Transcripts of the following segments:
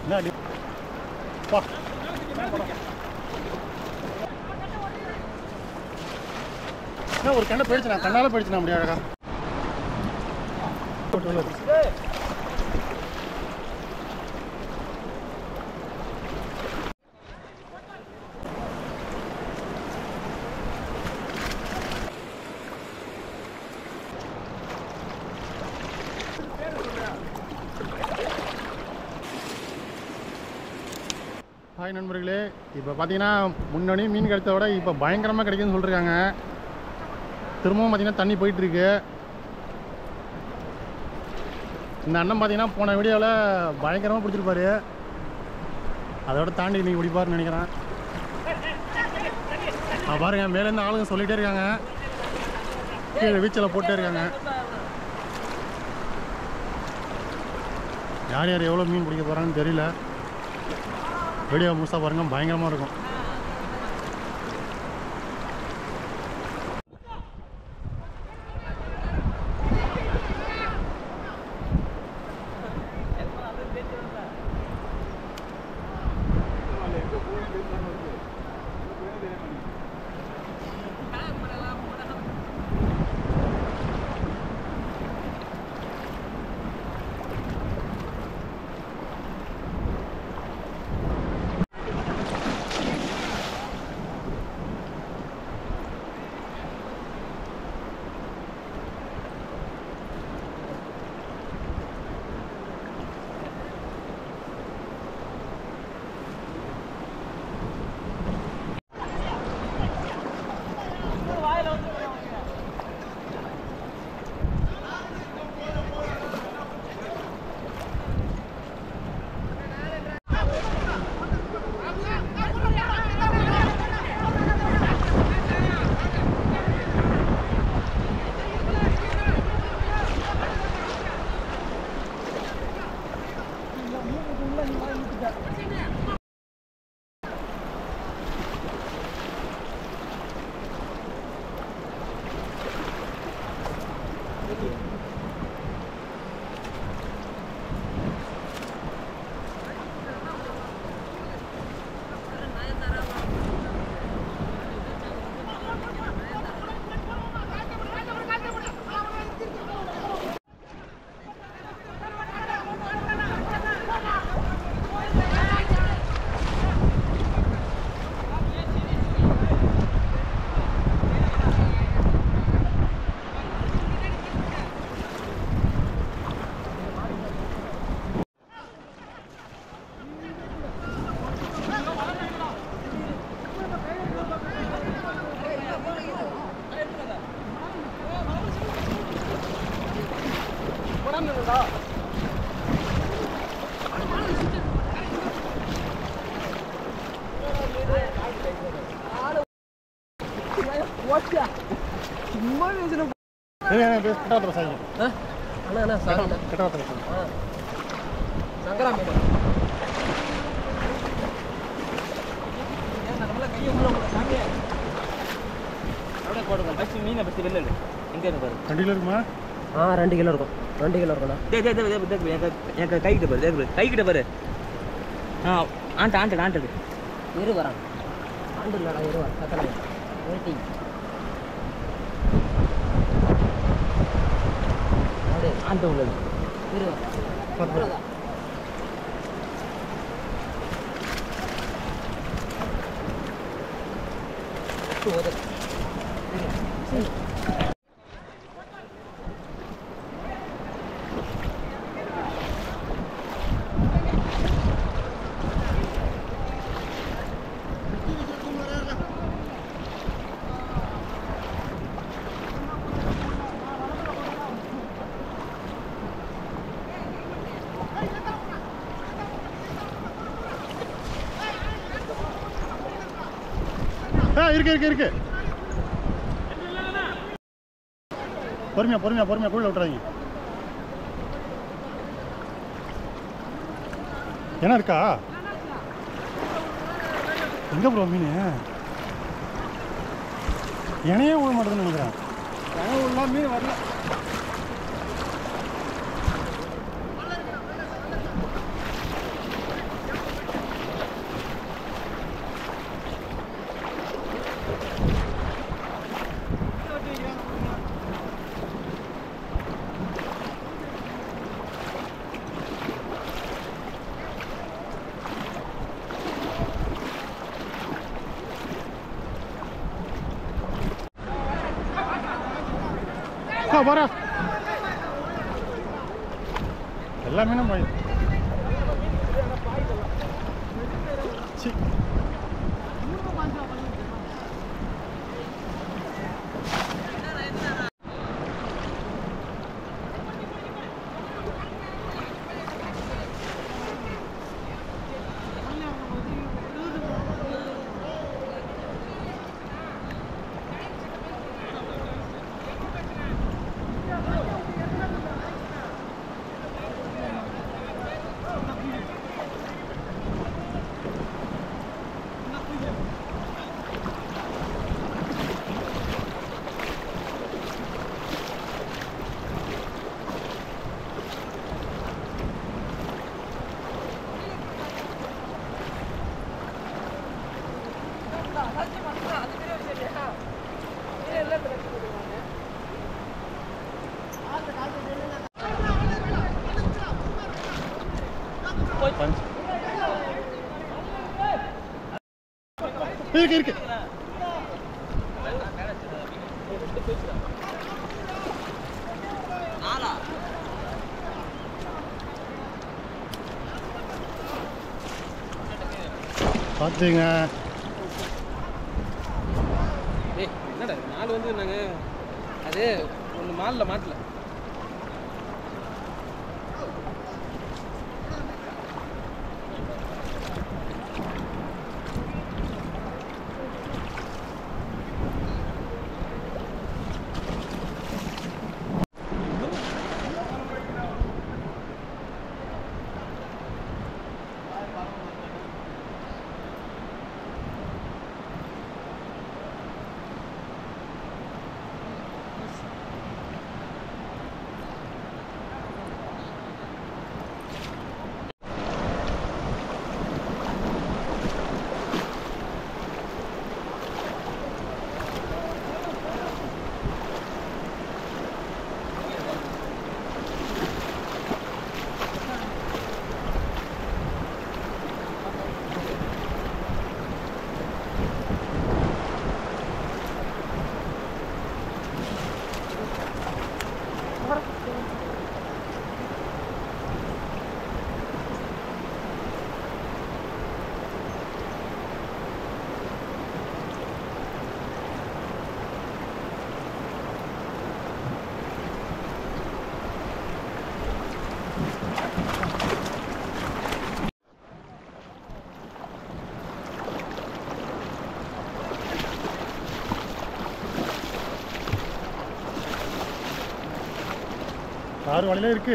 என்ன அடி பா என்ன ஒரு கண்ணை போயிடுச்சு நான் கண்ணால போயிடுச்சு நான் முடியாது அழகா ஹாய் நண்பர்களே இப்போ பார்த்தீங்கன்னா முன்னாடி மீன் கிடைச்சத விட இப்போ பயங்கரமாக கிடைக்குதுன்னு சொல்லிருக்காங்க திரும்பவும் பார்த்தீங்கன்னா தண்ணி போயிட்டு இருக்கு இந்த அண்ணன் பார்த்தீங்கன்னா போன வீடியோவில் பயங்கரமாக பிடிச்சிருப்பாரு அதோட தாண்டி நீங்கள் பிடிப்பாருன்னு நினைக்கிறேன் ஆ, பாருங்க மேலேருந்து ஆளுங்க சொல்லிகிட்டே இருக்காங்க கீழே வீச்சில் போட்டே இருக்காங்க யார் யார் எவ்வளோ மீன் பிடிக்க போகிறாங்கன்னு தெரியல வீடியோ முழுசாக பாருங்க பயங்கரமாக இருக்கும் கட்டாத்திர சாய்ங்க அண்ணா அண்ணா சாரி கட்டாத்திர சாய்ங்க சங்கரா மீன் அப்படியே போடுங்க ஃபஸ்ட்டு மீனை ஃபஸ்ட்டு வெளில எடு எங்கே இருக்கு பாரு கண்டியில் இருக்குமா ஆ ரெண்டு கிலோ இருக்கும் ரெண்டு கிலோ இருக்கும்ண்ணா டே டே டே டே எனக்கு எனக்கு கை கிட்ட பாரு தேக்கு கை கிட்ட பாரு ஆ ஆண்ட ஆண்ட ஆண்டது இரு வரான் ஆண்டு இல்லடா இரு வர சத்தனை நிறுத்தி அப்படியே ஆண்ட உள்ளது இரு வர ஆ இருக்கு இருக்கு இருக்கு பொறுமையா பொறுமையா பொறுமையா குள்ள விட்டுறாதீங்க என்ன இருக்கா எங்க ப்ரோ மீன் இணையே விட மாட்டேதுன்னு நினைக்கிறேன் இணைய மீன் வரல போடா போடா எல்லா மீனும் போய் சி பஞ்ச் இருக்கு இருக்கு பார்த்துங்க ஏய் என்னடா இது? நாலு வந்து நாங்கள் அது ஒன்று மாலில் மாட்டல ஆறு வலையில இருக்கு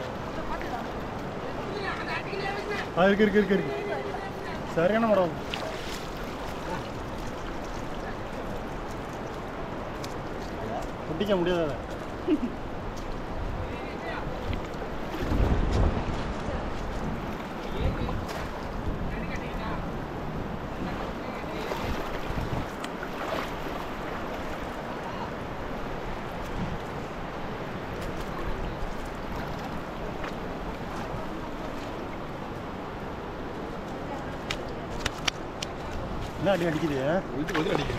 ஆ இருக்கு இருக்கு இருக்கு இருக்கு சரியான மடம் பிடிக்க முடியாது அதை என்ன அடி அடிக்குது ஒதுக்கி ஒதுக்கி அடிக்குது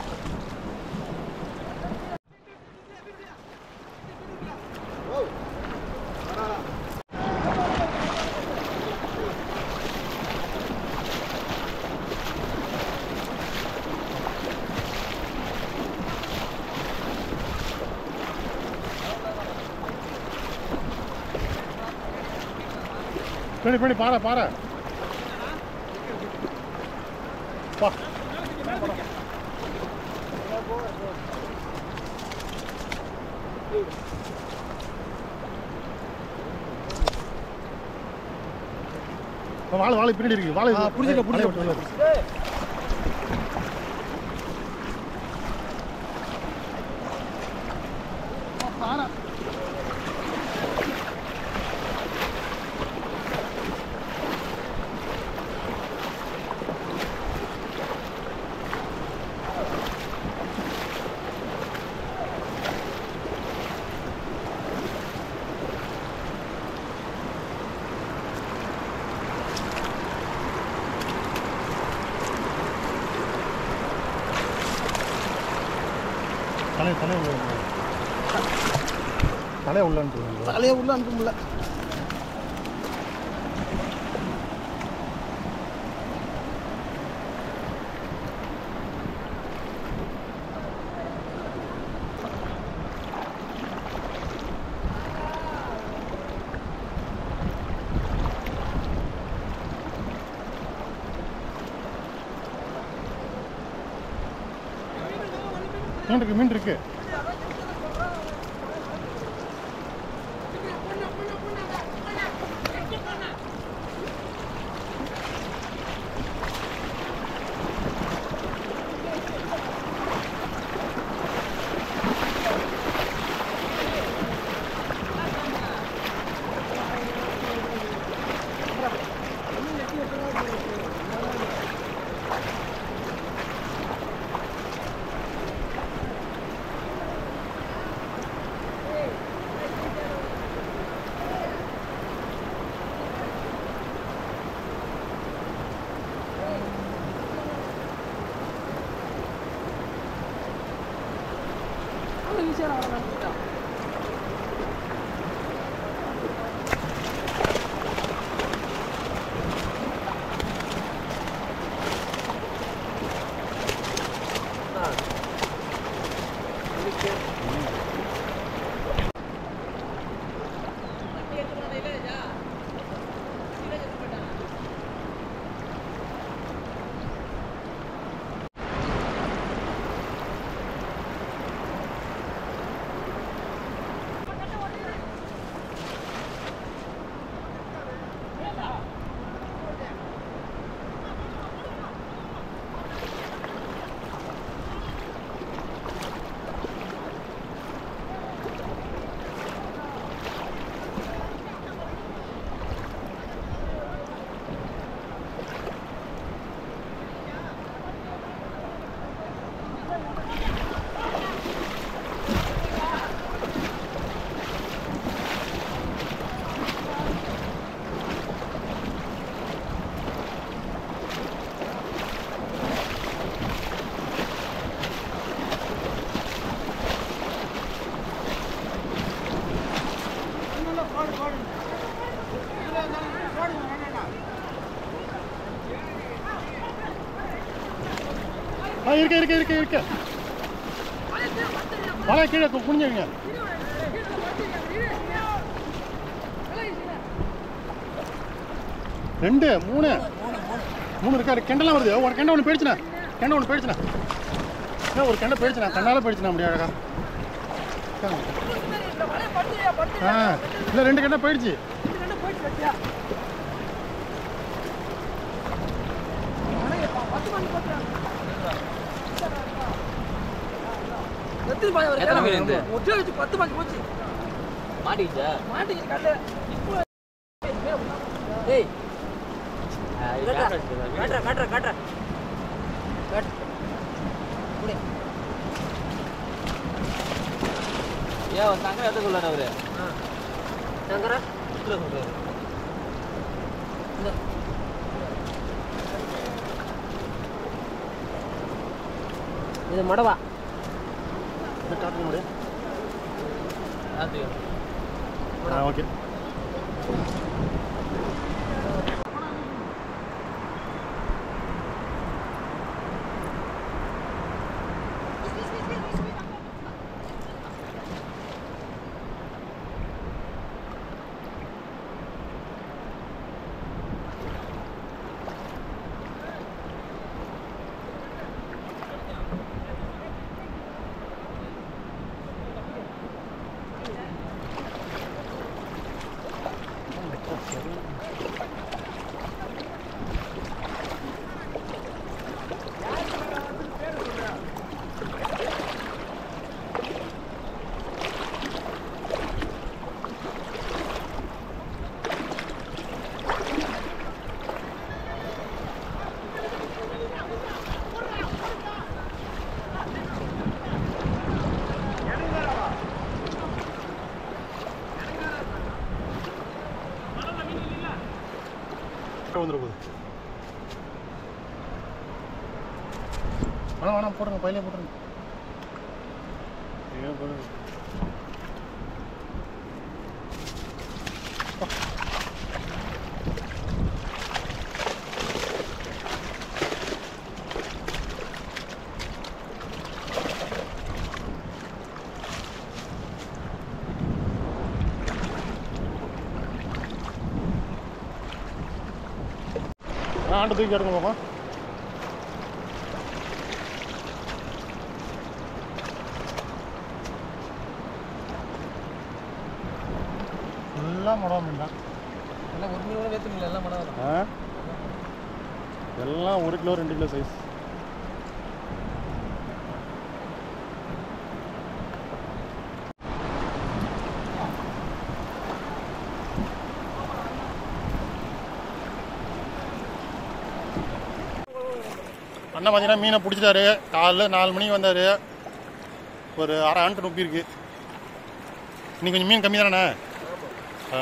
பின்னாடி பின்னாடி பாறை பாறை பா வாழை வாழை பின்னாடி இருக்கு வாழை புடிச்சிட்ட, புடிச்சிட்ட, வாழை விட்டு தலை தலை தலையை உள்ள அனுப்புவாங்க தலையை உள்ள அனுப்ப முடியல மீன் இருக்கு மீன் இருக்கு ஆ இருக்கு இருக்கு இருக்கு இருக்கு வலை கீழே கு- குனிஞ்சுங்க ரெண்டு மூணு மூணு இருக்கா கெண்டெல்லாம் வருது ஒரு கெண்டை ஒன்று போயிடுச்சுண்ணா கெண்டை ஒன்று போயிடுச்சுண்ணா ஏன் ஒரு கெண்டை போயிடுச்சுண்ணா கண்ணால் போயிடுச்சுண்ணா அப்படியே அழகா ஆ இல்லை ரெண்டு கெண்டை போயிடுச்சு எத்தனை மீன் இருந்து? ஒற்றை வச்சு பத்து பாஞ்சு போச்சு மாட்டிக்கிச்சா மாட்டிக்கிச்சு கல்லு இப்போ ஏய் காட்டுற காட்டுற காட்டுற காட்டு ஏன் ஒரு சங்கரை எடுத்து கொள்ளாரு அவரு சங்கரா சுற்றுல சொல்றாரு இது மடவா இந்த காட்டுங்க முடியும் ஆ ஆ ஓகே வந்துட போகுது வேணாம் வேணாம் போட்டுருங்க பையிலே போட்டுருங்க ஐயோ, போடுங்க. ஆண்டு தூக்கி எடுங்க பாப்பா ஃபுல்லாக மொடவ மீன் தான் எல்லாம் ஒரு மீன் கூட வேத்துமில்ல எல்லாம் மடம் ஆ எல்லாம் ஒரு கிலோ ரெண்டு கிலோ சைஸ் அண்ணன் பார்த்தீங்கன்னா மீனை பிடிச்சிட்டாரு காலைல நாலு மணிக்கு வந்தார் ஒரு அரை ஆண்டு நொப்பி இருக்கு இன்னைக்கு கொஞ்சம் மீன் கம்மி தானே ஆ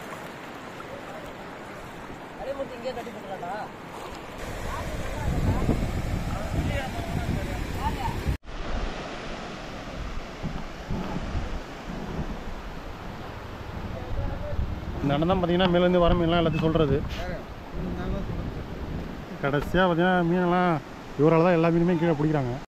இந்த அண்ணன் தான் பார்த்தீங்கன்னா மேலேருந்து வர மீன்லாம் எல்லாத்தையும் சொல்கிறது கடைசியாக பார்த்தீங்கன்னா மீனெல்லாம் இவரால் தான் எல்லா மீனுமே கீழே பிடிக்கிறாங்க